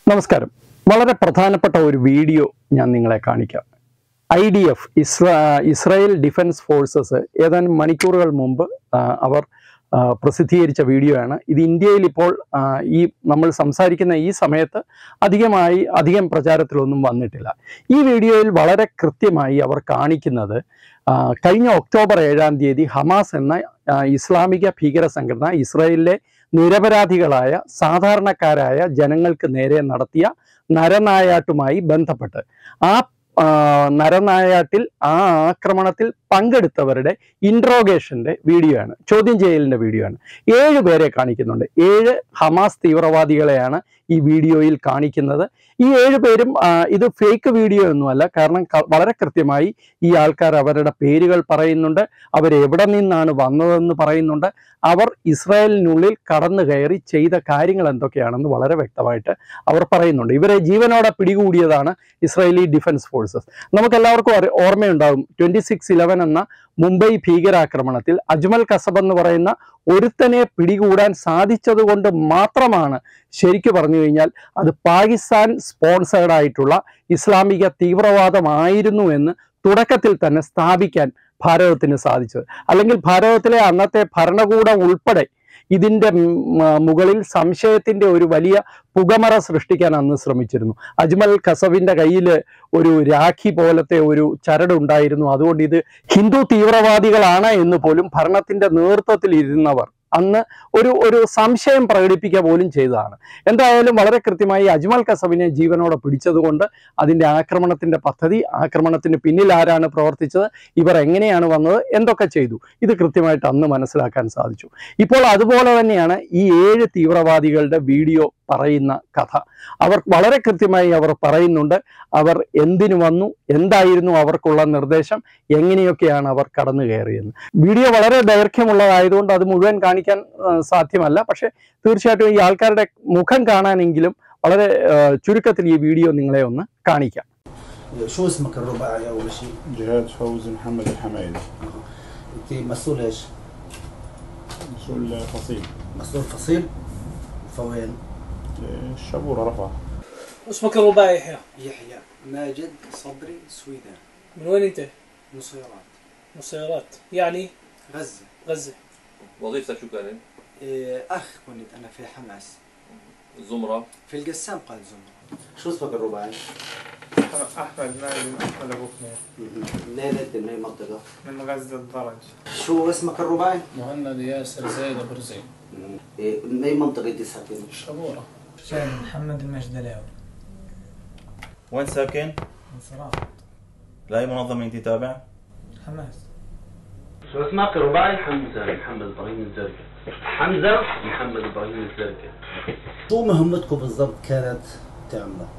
നമസ്കാരം വളരെ പ്രധാനപ്പെട്ട ഒരു വീഡിയോ ഞാൻ നിങ്ങളെ കാണിക്കാം ഐ ഡി എഫ് ഇസ്രാ ഇസ്രായേൽ ഡിഫൻസ് ഫോഴ്സസ് ഏതാനും മണിക്കൂറുകൾ മുമ്പ് ആ, അവർ ആ, പ്രസിദ്ധീകരിച്ച വീഡിയോ ആണ് ഇത് ഇന്ത്യയിൽ ഇപ്പോൾ ആ, ഈ നമ്മൾ സംസാരിക്കുന്ന ഈ സമയത്ത് അധികമായി അധികം പ്രചാരത്തിലൊന്നും വന്നിട്ടില്ല ഈ വീഡിയോയിൽ വളരെ കൃത്യമായി അവർ കാണിക്കുന്നത് ആ, കഴിഞ്ഞ ഒക്ടോബർ ഏഴാം തീയതി ഹമാസ് എന്ന ആ, ഇസ്ലാമിക ഭീകര സംഘടന ഇസ്രായേലിലെ നിരപരാധികളായ സാധാരണക്കാരായ ജനങ്ങൾക്ക് നേരെ നടത്തിയ നരനായാട്ടുമായി ബന്ധപ്പെട്ട് ആ ആ, നരനായാട്ടിൽ ആ ആക്രമണത്തിൽ പങ്കെടുത്തവരുടെ ഇൻട്രോഗേഷന്റെ വീഡിയോ ആണ് ചോദ്യം ചെയ്യലിന്റെ വീഡിയോ ആണ് ഏഴ് പേരെ കാണിക്കുന്നുണ്ട് ഏഴ് ഹമാസ് തീവ്രവാദികളെയാണ് ഈ വീഡിയോയിൽ കാണിക്കുന്നത് ഈ ഏഴ് പേരും ആ, ഇത് ഫേക്ക് വീഡിയോ ഒന്നുമല്ല കാരണം ക- വളരെ കൃത്യമായി ഈ ആൾക്കാർ അവരുടെ പേരുകൾ പറയുന്നുണ്ട് അവർ എവിടെ നിന്നാണ് വന്നതെന്ന് പറയുന്നുണ്ട് അവർ ഇസ്രായേലിനുള്ളിൽ കടന്നു കയറി ചെയ്ത കാര്യങ്ങൾ എന്തൊക്കെയാണെന്ന് വളരെ വ്യക്തമായിട്ട് അവർ പറയുന്നുണ്ട് ഇവരെ ജീവനോടെ പിടികൂടിയതാണ് ഇസ്രായേലി ഡിഫൻസ് ഫോഴ്സസ് നമുക്കെല്ലാവർക്കും അറി- ഓർമ്മയുണ്ടാകും ട്വന്റി സിക്സ് ഇലവൻ എന്ന മുംബൈ ഭീകരാക്രമണത്തിൽ അജ്മൽ കസബ് എന്ന് പറയുന്ന ഒരുത്തനെ പിടികൂടാൻ സാധിച്ചത് കൊണ്ട് മാത്രമാണ് ശരിക്കു പറഞ്ഞു കഴിഞ്ഞാൽ അത് പാകിസ്ഥാൻ സ്പോൺസേഡ് ആയിട്ടുള്ള ഇസ്ലാമിക തീവ്രവാദമായിരുന്നു എന്ന് തുടക്കത്തിൽ തന്നെ സ്ഥാപിക്കാൻ ഭാരതത്തിന് സാധിച്ചത് അല്ലെങ്കിൽ ഭാരതത്തിലെ അന്നത്തെ ഭരണകൂടം ഉൾപ്പെടെ ഇതിന്റെ ഉം, ആ, മുകളിൽ സംശയത്തിന്റെ ഒരു വലിയ പുകമറ സൃഷ്ടിക്കാൻ അന്ന് ശ്രമിച്ചിരുന്നു അജ്മൽ കസബിന്റെ കയ്യിൽ ഒരു രാഖി പോലത്തെ ഒരു ചരട് ഉണ്ടായിരുന്നു അതുകൊണ്ട് ഇത് ഹിന്ദു തീവ്രവാദികളാണ് എന്ന് പോലും ഭരണത്തിന്റെ നേതൃത്വത്തിൽ ഇരുന്നവർ അന്ന് ഒരു ഒരു സംശയം പ്രകടിപ്പിക്കുക പോലും ചെയ്തതാണ് എന്തായാലും വളരെ കൃത്യമായി അജ്മൽ കസബിനെ ജീവനോടെ പിടിച്ചതുകൊണ്ട് അതിന്റെ ആക്രമണത്തിന്റെ പദ്ധതി ആക്രമണത്തിന് പിന്നിൽ ആരാണ് പ്രവർത്തിച്ചത് ഇവർ എങ്ങനെയാണ് വന്നത് എന്തൊക്കെ ചെയ്തു ഇത് കൃത്യമായിട്ട് അന്ന് മനസ്സിലാക്കാൻ സാധിച്ചു ഇപ്പോൾ അതുപോലെ തന്നെയാണ് ഈ ഏഴ് തീവ്രവാദികളുടെ വീഡിയോ പറയുന്ന കഥ അവർ വളരെ കൃത്യമായി അവർ പറയുന്നുണ്ട് അവർ എന്തിനു വന്നു എന്തായിരുന്നു അവർക്കുള്ള നിർദ്ദേശം എങ്ങനെയൊക്കെയാണ് അവർ കടന്നു കയറിയെന്ന് വീഡിയോ വളരെ ദൈർഘ്യമുള്ളതായതുകൊണ്ട് അത് മുഴുവൻ കാണിക്കാൻ ആ, സാധ്യമല്ല പക്ഷെ തീർച്ചയായിട്ടും ഈ ആൾക്കാരുടെ മുഖം കാണാനെങ്കിലും വളരെ ആ, ചുരുക്കത്തിൽ ഈ വീഡിയോ നിങ്ങളെ ഒന്ന് കാണിക്കാം شو اسمك الرباعي اول شيء؟ جهاد فوزي محمد الحمايدي انت مسؤول ايش؟ مسؤول فصيل مسؤول فصيل؟ فوين؟ الشبورة رفح اسمك الرباعي يحيى يحيى ماجد صبري سويدان من وين انت؟ نصيرات مسيرات يعني غزة غزة وظيفتك شو كانت؟ إيه اخ كنت انا في حماس الزمرة في القسام قائد زمرة شو اسمك الرباعي؟ أحمد مازن أحمد أبو خنيف منين انت من اي منطقة؟ من غزة الدرج شو اسمك الرباعي؟ مهند ياسر زايد ابو رزين إيه من اي منطقة انت ساكن؟ الشبوره شاهد محمد المجدلاوي وين ساكن؟ من صراحة لاي منظمة انت تابع؟ حماس شو اسمك رباعي حمزة محمد ابراهيم الزرقاء حمزة محمد ابراهيم الزرقاء شو مهمتكم بالضبط كانت تعملوا؟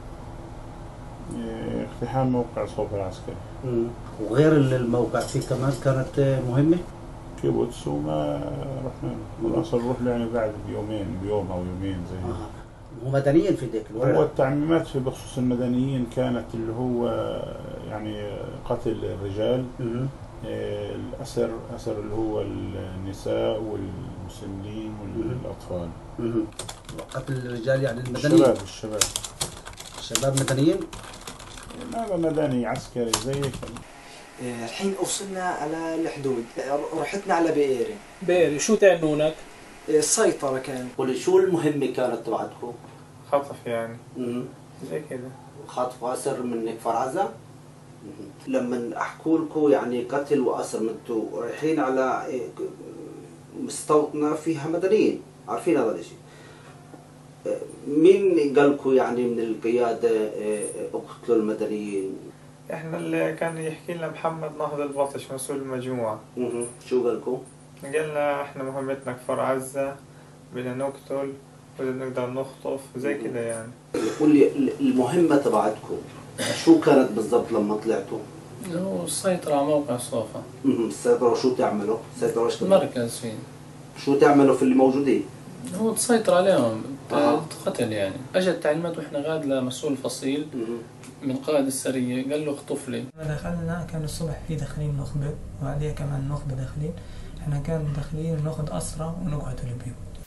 اقتحام موقع صوب العسكري وغير الموقع في كمان كانت آه، مهمة؟ كيبوتس وما رحنا له الاصل نروح له يعني بعد بيومين بيوم او يومين زي آه. هو مدنيين في ذيك هو الوقت التعميمات في بخصوص المدنيين كانت اللي هو يعني قتل الرجال مم. إيه، الأسر أسر اللي هو النساء والمسنين والأطفال مم. قتل الرجال يعني المدنيين الشباب الشباب الشباب مدنيين هذا مدني عسكري زي هيك آه، الحين وصلنا على الحدود آه، رحتنا على بئيري بيري شو تعنونك؟ آه، السيطرة كان قولي شو المهمة كانت تبعتكم؟ خطف يعني مم. زي كذا خطف وأسر من كفر عزة مم. لما أحكوا لكم يعني قتل وأسر من انتوا رايحين على آه، مستوطنة فيها مدنيين عارفين هذا الشيء آه، مين قال لكم يعني من القيادة آه، اقتلوا المدنيين؟ احنا اللي كان يحكي لنا محمد نهض البطش مسؤول المجموعة مم. شو قال لكم؟ قالنا احنا مهمتنا كفر عزة بدنا نقتل بدنا نقدر نخطف زي كذا يعني قول لي المهمة تبعتكم شو كانت بالضبط لما طلعتوا؟ هو السيطرة على موقع صوفا مهم. السيطرة شو تعملوا؟ السيطرة ايش كمان؟ مركز فيه شو تعملوا في اللي موجودين؟ هو تسيطر عليهم آه. قتل يعني اجت تعليمات واحنا غاد لمسؤول فصيل مهم. من قائد السرية قال له اخطف لي لما دخلنا كان الصبح في داخلين نخبة وبعديها كمان نخبة داخلين احنا كان داخلين ناخد أسرة ونقعد البيوت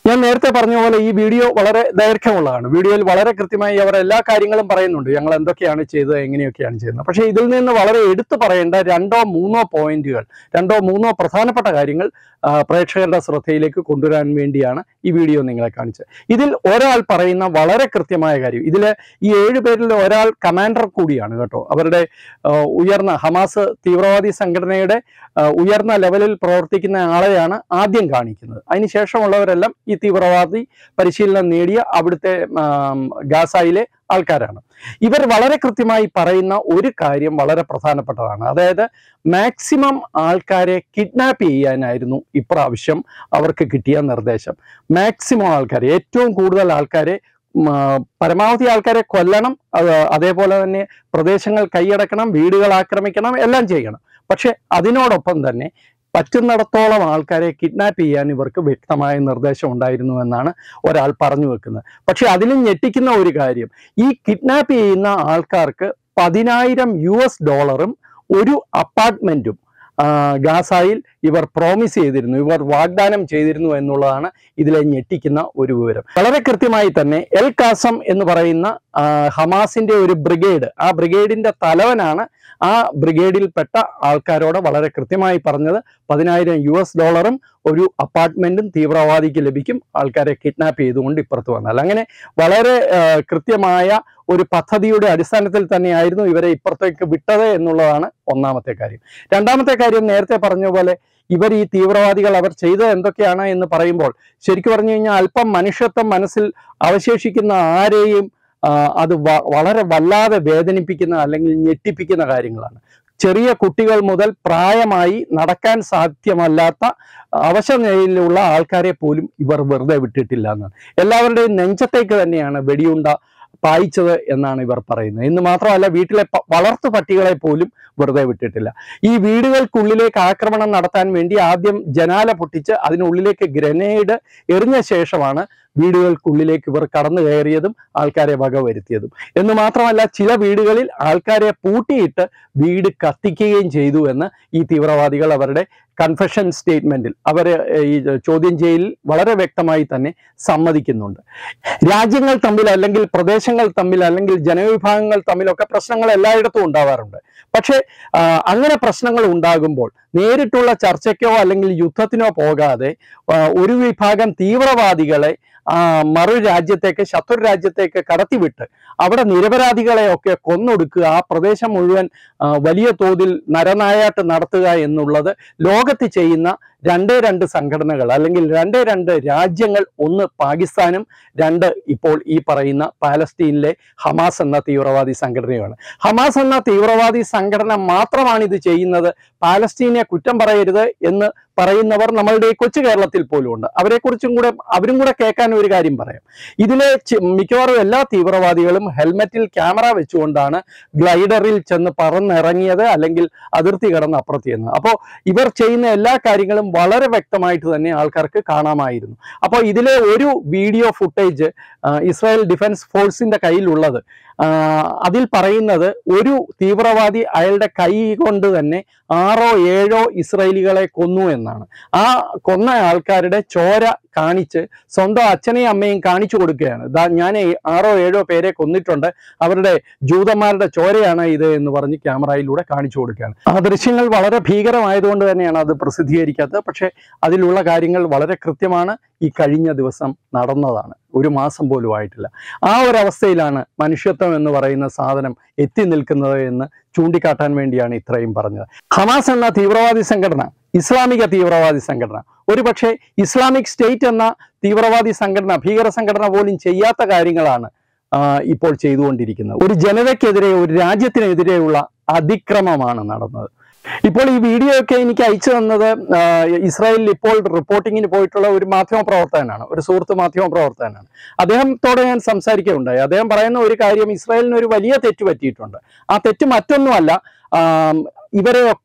ഞാൻ നേരത്തെ പറഞ്ഞ പോലെ ഈ വീഡിയോ വളരെ ദൈർഘ്യമുള്ളതാണ് വീഡിയോയിൽ വളരെ കൃത്യമായി അവർ എല്ലാ കാര്യങ്ങളും പറയുന്നുണ്ട് ഞങ്ങൾ എന്തൊക്കെയാണ് ചെയ്തത് എങ്ങനെയൊക്കെയാണ് ചെയ്യുന്നത് പക്ഷേ ഇതിൽ നിന്ന് വളരെ എടുത്തു പറയേണ്ട രണ്ടോ മൂന്നോ പോയിന്റുകൾ രണ്ടോ മൂന്നോ പ്രധാനപ്പെട്ട കാര്യങ്ങൾ ആ, പ്രേക്ഷകരുടെ ശ്രദ്ധയിലേക്ക് കൊണ്ടുവരാൻ വേണ്ടിയാണ് ഈ വീഡിയോ നിങ്ങളെ കാണിച്ചത് ഇതിൽ ഒരാൾ പറയുന്ന വളരെ കൃത്യമായ കാര്യം ഇതിൽ ഈ ഏഴ് പേരിൽ ഒരാൾ കമാൻഡർ കൂടിയാണ് കേട്ടോ അവരുടെ ആ, ഉയർന്ന ഹമാസ് തീവ്രവാദി സംഘടനയുടെ ആ, ഉയർന്ന ലെവലിൽ പ്രവർത്തിക്കുന്ന ആളെയാണ് ആദ്യം കാണിക്കുന്നത് അതിനുശേഷമുള്ളവരെല്ലാം ഈ തീവ്രവാദി പരിശീലനം നേടിയ അവിടുത്തെ ആം, ഗാസയിലെ ആൾക്കാരാണ് ഇവർ വളരെ കൃത്യമായി പറയുന്ന ഒരു കാര്യം വളരെ പ്രധാനപ്പെട്ടതാണ് അതായത് മാക്സിമം ആൾക്കാരെ കിഡ്നാപ്പ് ചെയ്യാനായിരുന്നു ഇപ്രാവശ്യം അവർക്ക് കിട്ടിയ നിർദ്ദേശം മാക്സിമം ആൾക്കാരെ ഏറ്റവും കൂടുതൽ ആൾക്കാരെ ഉം, ആ, പരമാവധി ആൾക്കാരെ കൊല്ലണം അത് അതേപോലെ തന്നെ പ്രദേശങ്ങൾ കൈയടക്കണം വീടുകൾ ആക്രമിക്കണം എല്ലാം ചെയ്യണം പക്ഷെ അതിനോടൊപ്പം തന്നെ പറ്റുന്നിടത്തോളം ആൾക്കാരെ കിഡ്നാപ്പ് ചെയ്യാൻ ഇവർക്ക് വ്യക്തമായ നിർദ്ദേശം ഉണ്ടായിരുന്നു എന്നാണ് ഒരാൾ പറഞ്ഞു വെക്കുന്നത് പക്ഷെ അതിലും ഞെട്ടിക്കുന്ന ഒരു കാര്യം ഈ കിഡ്നാപ്പ് ചെയ്യുന്ന ആൾക്കാർക്ക് പതിനായിരം യു എസ് ഡോളറും ഒരു അപ്പാർട്ട്മെന്റും ആ, ഗാസയിൽ ഇവർ പ്രോമിസ് ചെയ്തിരുന്നു ഇവർ വാഗ്ദാനം ചെയ്തിരുന്നു എന്നുള്ളതാണ് ഇതിലെ ഞെട്ടിക്കുന്ന ഒരു വിവരം വളരെ കൃത്യമായി തന്നെ എൽ കാസം എന്ന് പറയുന്ന ആ, ഹമാസിന്റെ ഒരു ബ്രിഗേഡ് ആ ബ്രിഗേഡിന്റെ തലവനാണ് ആ ബ്രിഗേഡിൽപ്പെട്ട ആൾക്കാരോട് വളരെ കൃത്യമായി പറഞ്ഞത് പതിനായിരം യു എസ് ഡോളറും ഒരു അപ്പാർട്ട്മെന്റും തീവ്രവാദിക്ക് ലഭിക്കും ആൾക്കാരെ കിഡ്നാപ്പ് ചെയ്തുകൊണ്ട് ഇപ്പുറത്ത് വന്നാൽ അങ്ങനെ വളരെ ആ, കൃത്യമായ ഒരു പദ്ധതിയുടെ അടിസ്ഥാനത്തിൽ തന്നെയായിരുന്നു ഇവരെ ഇപ്പുറത്തേക്ക് വിട്ടത് എന്നുള്ളതാണ് ഒന്നാമത്തെ കാര്യം രണ്ടാമത്തെ കാര്യം നേരത്തെ പറഞ്ഞ പോലെ ഇവർ ഈ തീവ്രവാദികൾ അവർ ചെയ്തത് എന്തൊക്കെയാണ് എന്ന് പറയുമ്പോൾ ശരിക്കും പറഞ്ഞു കഴിഞ്ഞാൽ അല്പം മനുഷ്യത്വം മനസ്സിൽ അവശേഷിക്കുന്ന ആരെയും ആ, അത് വ- വളരെ വല്ലാതെ വേദനിപ്പിക്കുന്ന അല്ലെങ്കിൽ ഞെട്ടിപ്പിക്കുന്ന കാര്യങ്ങളാണ് ചെറിയ കുട്ടികൾ മുതൽ പ്രായമായി നടക്കാൻ സാധ്യമല്ലാത്ത അവശ നിലയിലുള്ള ആൾക്കാരെ പോലും ഇവർ വെറുതെ വിട്ടിട്ടില്ല എന്നാണ് എല്ലാവരുടെയും നെഞ്ചത്തേക്ക് തന്നെയാണ് വെടിയുണ്ട പായിച്ചത് എന്നാണ് ഇവർ പറയുന്നത് എന്ന് മാത്രമല്ല വീട്ടിലെ പ- വളർത്തു പട്ടികളെ പോലും വെറുതെ വിട്ടിട്ടില്ല ഈ വീടുകൾക്കുള്ളിലേക്ക് ആക്രമണം നടത്താൻ വേണ്ടി ആദ്യം ജനാല പൊട്ടിച്ച് അതിനുള്ളിലേക്ക് ഗ്രനേഡ് എറിഞ്ഞ ശേഷമാണ് വീടുകൾക്കുള്ളിലേക്ക് ഇവർ കടന്നു കയറിയതും ആൾക്കാരെ വകവരുത്തിയതും എന്ന് മാത്രമല്ല ചില വീടുകളിൽ ആൾക്കാരെ പൂട്ടിയിട്ട് വീട് കത്തിക്കുകയും ചെയ്തു എന്ന് ഈ തീവ്രവാദികൾ അവരുടെ കൺഫെഷൻ സ്റ്റേറ്റ്മെന്റിൽ അവർ ഈ ചോദ്യം ചെയ്യലിൽ വളരെ വ്യക്തമായി തന്നെ സമ്മതിക്കുന്നുണ്ട് രാജ്യങ്ങൾ തമ്മിൽ അല്ലെങ്കിൽ പ്രദേശങ്ങൾ തമ്മിൽ അല്ലെങ്കിൽ ജനവിഭാഗങ്ങൾ തമ്മിലൊക്കെ പ്രശ്നങ്ങൾ എല്ലായിടത്തും ഉണ്ടാവാറുണ്ട് പക്ഷേ ആ, അങ്ങനെ പ്രശ്നങ്ങൾ ഉണ്ടാകുമ്പോൾ നേരിട്ടുള്ള ചർച്ചയ്ക്കോ അല്ലെങ്കിൽ യുദ്ധത്തിനോ പോകാതെ ആ, ഒരു വിഭാഗം തീവ്രവാദികളെ ആ, മറു രാജ്യത്തേക്ക് ശത്രു രാജ്യത്തേക്ക് കടത്തിവിട്ട് അവിടെ നിരപരാധികളെയൊക്കെ കൊന്നൊടുക്കുക ആ പ്രദേശം മുഴുവൻ ആ, വലിയ തോതിൽ നരനായാട്ട് നടത്തുക എന്നുള്ളത് ലോകത്ത് ചെയ്യുന്ന രണ്ടേ രണ്ട് സംഘടനകൾ അല്ലെങ്കിൽ രണ്ടേ രണ്ട് രാജ്യങ്ങൾ ഒന്ന് പാകിസ്ഥാനും രണ്ട് ഇപ്പോൾ ഈ പറയുന്ന പാലസ്തീനിലെ ഹമാസ് എന്ന തീവ്രവാദി സംഘടനയാണ് ഹമാസ് എന്ന തീവ്രവാദി സംഘടന മാത്രമാണ് ഇത് ചെയ്യുന്നത് പാലസ്തീനെ കുറ്റം പറയരുത് എന്ന് പറയുന്നവർ നമ്മളുടെ ഈ കൊച്ചു കേരളത്തിൽ പോലും ഉണ്ട് അവരെക്കുറിച്ചും കൂടെ അവരും കൂടെ കേൾക്കാൻ ഒരു കാര്യം പറയാം ഇതിലെ ചി- മിക്കവാറും എല്ലാ തീവ്രവാദികളും ഹെൽമെറ്റിൽ ക്യാമറ വെച്ചുകൊണ്ടാണ് ഗ്ലൈഡറിൽ ചെന്ന് പറന്നിറങ്ങിയത് അല്ലെങ്കിൽ അതിർത്തി കടന്ന് അപ്പുറത്ത് ചെയ്യുന്നത് അപ്പോൾ ഇവർ ചെയ്യുന്ന എല്ലാ കാര്യങ്ങളും വളരെ വ്യക്തമായിട്ട് തന്നെ ആൾക്കാർക്ക് കാണാമായിരുന്നു അപ്പോൾ ഇതിലെ ഒരു വീഡിയോ ഫുട്ടേജ് ഇസ്രായേൽ ഡിഫൻസ് ഫോഴ്സിന്റെ കയ്യിലുള്ളത് ആ, അതിൽ പറയുന്നത് ഒരു തീവ്രവാദി അയാളുടെ കൈ കൊണ്ട് തന്നെ ആറോ ഏഴോ ഇസ്രായേലികളെ കൊന്നു എന്നാണ് ആ കൊന്ന ആൾക്കാരുടെ ചോര കാണിച്ച് സ്വന്തം അച്ഛനെയും അമ്മയും കാണിച്ചു കൊടുക്കുകയാണ് ദാ ഞാൻ ഈ ആറോ ഏഴോ പേരെ കൊന്നിട്ടുണ്ട് അവരുടെ ജൂതന്മാരുടെ ചോരയാണ് ഇത് എന്ന് പറഞ്ഞ് ക്യാമറയിലൂടെ കാണിച്ചു കൊടുക്കുകയാണ് ആ ദൃശ്യങ്ങൾ വളരെ ഭീകരമായതുകൊണ്ട് തന്നെയാണ് അത് പ്രസിദ്ധീകരിക്കാത്തത് പക്ഷേ അതിലുള്ള കാര്യങ്ങൾ വളരെ കൃത്യമാണ് ഈ കഴിഞ്ഞ ദിവസം നടന്നതാണ് ഒരു മാസം പോലും ആയിട്ടില്ല ആ ഒരു അവസ്ഥയിലാണ് മനുഷ്യത്വം എന്ന് പറയുന്ന സാധനം എത്തി നിൽക്കുന്നത് എന്ന് ചൂണ്ടിക്കാട്ടാൻ വേണ്ടിയാണ് ഇത്രയും പറഞ്ഞത് ഹമാസ് എന്ന തീവ്രവാദി സംഘടന ഇസ്ലാമിക തീവ്രവാദി സംഘടന ഒരുപക്ഷെ ഇസ്ലാമിക് സ്റ്റേറ്റ് എന്ന തീവ്രവാദി സംഘടന ഭീകര സംഘടന പോലും ചെയ്യാത്ത കാര്യങ്ങളാണ് ആ, ഇപ്പോൾ ചെയ്തുകൊണ്ടിരിക്കുന്നത് ഒരു ജനതയ്ക്കെതിരെ ഒരു രാജ്യത്തിനെതിരെയുള്ള അതിക്രമമാണ് നടന്നത് ഇപ്പോൾ ഈ വീഡിയോ ഒക്കെ എനിക്ക് അയച്ചു തന്നത് ആ, ഇസ്രായേലിൽ ഇപ്പോൾ റിപ്പോർട്ടിങ്ങിന് പോയിട്ടുള്ള ഒരു മാധ്യമ പ്രവർത്തകനാണ് ഒരു സുഹൃത്ത് മാധ്യമ പ്രവർത്തകനാണ് അദ്ദേഹത്തോട് ഞാൻ സംസാരിക്കുകയുണ്ടായി അദ്ദേഹം പറയുന്ന ഒരു കാര്യം ഇസ്രായേലിന് ഒരു വലിയ തെറ്റ് പറ്റിയിട്ടുണ്ട് ആ തെറ്റ് മറ്റൊന്നുമല്ല ആം, ഇവരെയൊക്കെ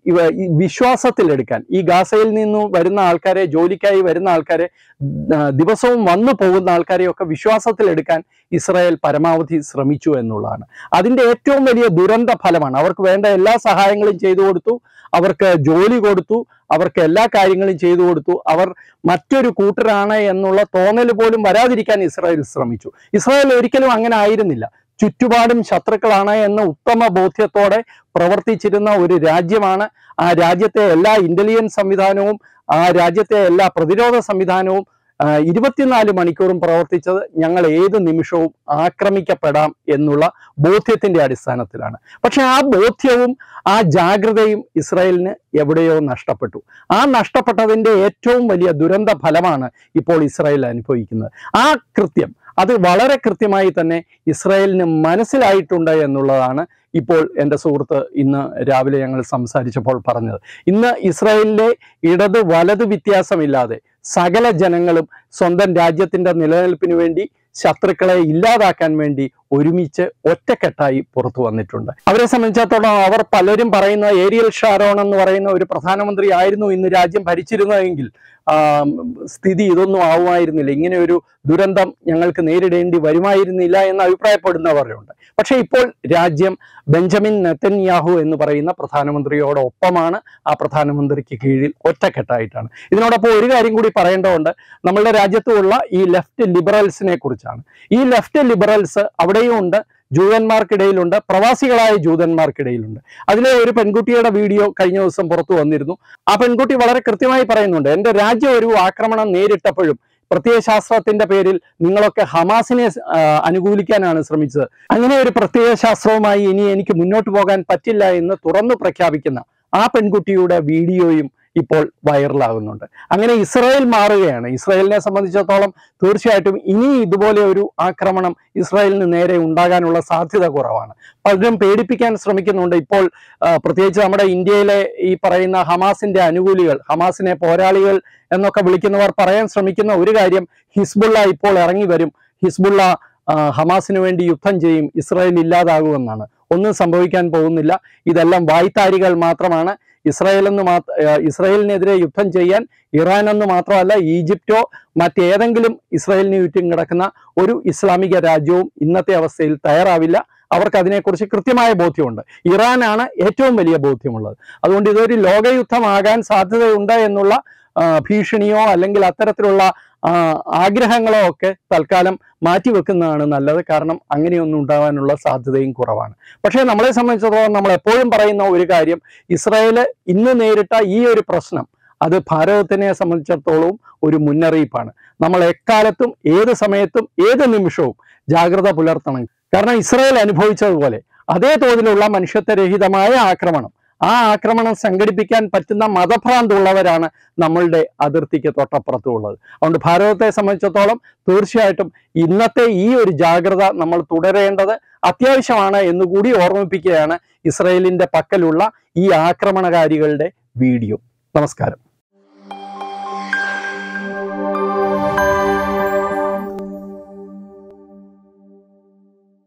ഇവ ഈ വിശ്വാസത്തിലെടുക്കാൻ ഈ ഗാസയിൽ നിന്നും വരുന്ന ആൾക്കാരെ ജോലിക്കായി വരുന്ന ആൾക്കാരെ ആ, ദിവസവും വന്നു പോകുന്ന ആൾക്കാരെയൊക്കെ വിശ്വാസത്തിലെടുക്കാൻ ഇസ്രായേൽ പരമാവധി ശ്രമിച്ചു എന്നുള്ളതാണ് അതിന്റെ ഏറ്റവും വലിയ ദുരന്ത ഫലമാണ് അവർക്ക് വേണ്ട എല്ലാ സഹായങ്ങളും ചെയ്തു കൊടുത്തു അവർക്ക് ജോലി കൊടുത്തു അവർക്ക് എല്ലാ കാര്യങ്ങളും ചെയ്തു കൊടുത്തു അവർ മറ്റൊരു കൂട്ടരാണ് എന്നുള്ള തോന്നൽ പോലും വരാതിരിക്കാൻ ഇസ്രായേൽ ശ്രമിച്ചു ഇസ്രായേൽ ഒരിക്കലും അങ്ങനെ ആയിരുന്നില്ല ചുറ്റുപാടും ശത്രുക്കളാണ് എന്ന ഉത്തമ ബോധ്യത്തോടെ പ്രവർത്തിച്ചിരുന്ന ഒരു രാജ്യമാണ് ആ രാജ്യത്തെ എല്ലാ ഇന്റലിജൻസ് സംവിധാനവും ആ രാജ്യത്തെ എല്ലാ പ്രതിരോധ സംവിധാനവും ആ, ഇരുപത്തിനാല് മണിക്കൂറും പ്രവർത്തിച്ചത് ഞങ്ങൾ ഏത് നിമിഷവും ആക്രമിക്കപ്പെടാം എന്നുള്ള ബോധ്യത്തിന്റെ അടിസ്ഥാനത്തിലാണ് പക്ഷെ ആ ബോധ്യവും ആ ജാഗ്രതയും ഇസ്രായേലിന് എവിടെയോ നഷ്ടപ്പെട്ടു ആ നഷ്ടപ്പെട്ടതിന്റെ ഏറ്റവും വലിയ ദുരന്ത ഫലമാണ് ഇപ്പോൾ ഇസ്രായേൽ അനുഭവിക്കുന്നത് ആ കൃത്യം അത് വളരെ കൃത്യമായി തന്നെ ഇസ്രായേലിന് മനസ്സിലായിട്ടുണ്ട് എന്നുള്ളതാണ് ഇപ്പോൾ എൻ്റെ സുഹൃത്ത് ഇന്ന് രാവിലെ ഞങ്ങൾ സംസാരിച്ചപ്പോൾ പറഞ്ഞത് ഇന്ന് ഇസ്രായേലിലെ ഇടത് വലത് വ്യത്യാസമില്ലാതെ സകല ജനങ്ങളും സ്വന്തം രാജ്യത്തിന്റെ നിലനിൽപ്പിന് വേണ്ടി ശത്രുക്കളെ ഇല്ലാതാക്കാൻ വേണ്ടി ഒരുമിച്ച് ഒറ്റക്കെട്ടായി പുറത്തു വന്നിട്ടുണ്ട് അവരെ സംബന്ധിച്ചിടത്തോളം അവർ പലരും പറയുന്ന ഏരിയൽ ഷാരോൺ എന്ന് പറയുന്ന ഒരു പ്രധാനമന്ത്രി ആയിരുന്നു ഇന്ന് രാജ്യം ഭരിച്ചിരുന്നതെങ്കിൽ ആ, സ്ഥിതി ഇതൊന്നും ആവുമായിരുന്നില്ല ഇങ്ങനെ ഒരു ദുരന്തം ഞങ്ങൾക്ക് നേരിടേണ്ടി വരുമായിരുന്നില്ല എന്ന് അഭിപ്രായപ്പെടുന്നവരുണ്ട് പക്ഷെ ഇപ്പോൾ രാജ്യം ബെഞ്ചമിൻ നെത്തന്യാഹു എന്ന് പറയുന്ന പ്രധാനമന്ത്രിയോടൊപ്പമാണ് ആ പ്രധാനമന്ത്രിക്ക് കീഴിൽ ഒറ്റക്കെട്ടായിട്ടാണ് ഇതിനോടൊപ്പം ഒരു കാര്യം കൂടി പറയേണ്ടതുണ്ട് നമ്മളുടെ രാജ്യത്തുള്ള ഈ ലെഫ്റ്റ് ലിബറൽസിനെ കുറിച്ചാണ് ഈ ലെഫ്റ്റ് ലിബറൽസ് അവിടെയും ഉണ്ട് ജൂതന്മാർക്കിടയിലുണ്ട് പ്രവാസികളായ ജൂതന്മാർക്കിടയിലുണ്ട് അതിലെ ഒരു പെൺകുട്ടിയുടെ വീഡിയോ കഴിഞ്ഞ ദിവസം പുറത്തു വന്നിരുന്നു ആ പെൺകുട്ടി വളരെ കൃത്യമായി പറയുന്നുണ്ട് എൻ്റെ രാജ്യം ഒരു ആക്രമണം നേരിട്ടപ്പോഴും പ്രത്യയശാസ്ത്രത്തിന്റെ പേരിൽ നിങ്ങളൊക്കെ ഹമാസിനെ ആ, അനുകൂലിക്കാനാണ് ശ്രമിച്ചത് അങ്ങനെ ഒരു പ്രത്യയശാസ്ത്രവുമായി ഇനി എനിക്ക് മുന്നോട്ട് പോകാൻ പറ്റില്ല എന്ന് തുറന്നു പ്രഖ്യാപിക്കുന്ന ആ പെൺകുട്ടിയുടെ വീഡിയോയും ഇപ്പോൾ വൈറലാകുന്നുണ്ട് അങ്ങനെ ഇസ്രായേൽ മാറുകയാണ് ഇസ്രായേലിനെ സംബന്ധിച്ചിടത്തോളം തീർച്ചയായിട്ടും ഇനി ഇതുപോലെ ഒരു ആക്രമണം ഇസ്രായേലിന് നേരെ ഉണ്ടാകാനുള്ള സാധ്യത കുറവാണ് പലരും പേടിപ്പിക്കാൻ ശ്രമിക്കുന്നുണ്ട് ഇപ്പോൾ ആ, പ്രത്യേകിച്ച് നമ്മുടെ ഇന്ത്യയിലെ ഈ പറയുന്ന ഹമാസിന്റെ അനുകൂലികൾ ഹമാസിനെ പോരാളികൾ എന്നൊക്കെ വിളിക്കുന്നവർ പറയാൻ ശ്രമിക്കുന്ന ഒരു കാര്യം ഹിസ്ബുള്ള ഇപ്പോൾ ഇറങ്ങി വരും ഹിസ്ബുള്ള ആ, ഹമാസിന് വേണ്ടി യുദ്ധം ചെയ്യും ഇസ്രായേൽ ഇല്ലാതാകുമെന്നാണ് ഒന്നും സംഭവിക്കാൻ പോകുന്നില്ല ഇതെല്ലാം വായ്ത്താരികൾ മാത്രമാണ് ഇസ്രായേൽ എന്ന് മാത്ര ഇസ്രായേലിനെതിരെ യുദ്ധം ചെയ്യാൻ ഇറാൻ എന്ന് മാത്രമല്ല ഈജിപ്റ്റോ മറ്റേതെങ്കിലും ഇസ്രായേലിന് ചുറ്റും കിടക്കുന്ന ഒരു ഇസ്ലാമിക രാജ്യവും ഇന്നത്തെ അവസ്ഥയിൽ തയ്യാറാവില്ല അവർക്ക് അതിനെക്കുറിച്ച് കൃത്യമായ ബോധ്യമുണ്ട് ഇറാനാണ് ഏറ്റവും വലിയ ബോധ്യമുള്ളത് അതുകൊണ്ട് ഇതൊരു ലോകയുദ്ധമാകാൻ സാധ്യതയുണ്ട് എന്നുള്ള ആ, ഭീഷണിയോ അല്ലെങ്കിൽ അത്തരത്തിലുള്ള ആ, ആഗ്രഹങ്ങളോ ഒക്കെ തൽക്കാലം മാറ്റിവെക്കുന്നതാണ് നല്ലത് കാരണം അങ്ങനെയൊന്നും ഉണ്ടാകാനുള്ള സാധ്യതയും കുറവാണ് പക്ഷേ നമ്മളെ സംബന്ധിച്ചിടത്തോളം നമ്മൾ എപ്പോഴും പറയുന്ന ഒരു കാര്യം ഇസ്രായേല് ഇന്ന് നേരിട്ട ഈ ഒരു പ്രശ്നം അത് ഭാരതത്തിനെ സംബന്ധിച്ചിടത്തോളം ഒരു മുന്നറിയിപ്പാണ് നമ്മൾ എക്കാലത്തും ഏത് സമയത്തും ഏത് നിമിഷവും ജാഗ്രത പുലർത്തണം കാരണം ഇസ്രായേൽ അനുഭവിച്ചതുപോലെ അതേ തോതിലുള്ള മനുഷ്യത്വരഹിതമായ ആക്രമണം ആ ആക്രമണം സംഘടിപ്പിക്കാൻ പറ്റുന്ന മതഭ്രാന്തുള്ളവരാണ് നമ്മളുടെ അതിർത്തിക്ക് തൊട്ടപ്പുറത്തുള്ളത് അതുകൊണ്ട് ഭാരതത്തെ സംബന്ധിച്ചിടത്തോളം തീർച്ചയായിട്ടും ഇന്നത്തെ ഈ ഒരു ജാഗ്രത നമ്മൾ തുടരേണ്ടത് അത്യാവശ്യമാണ് എന്നുകൂടി ഓർമ്മിപ്പിക്കുകയാണ് ഇസ്രയേലിന്റെ പക്കലുള്ള ഈ ആക്രമണകാരികളുടെ വീഡിയോ നമസ്കാരം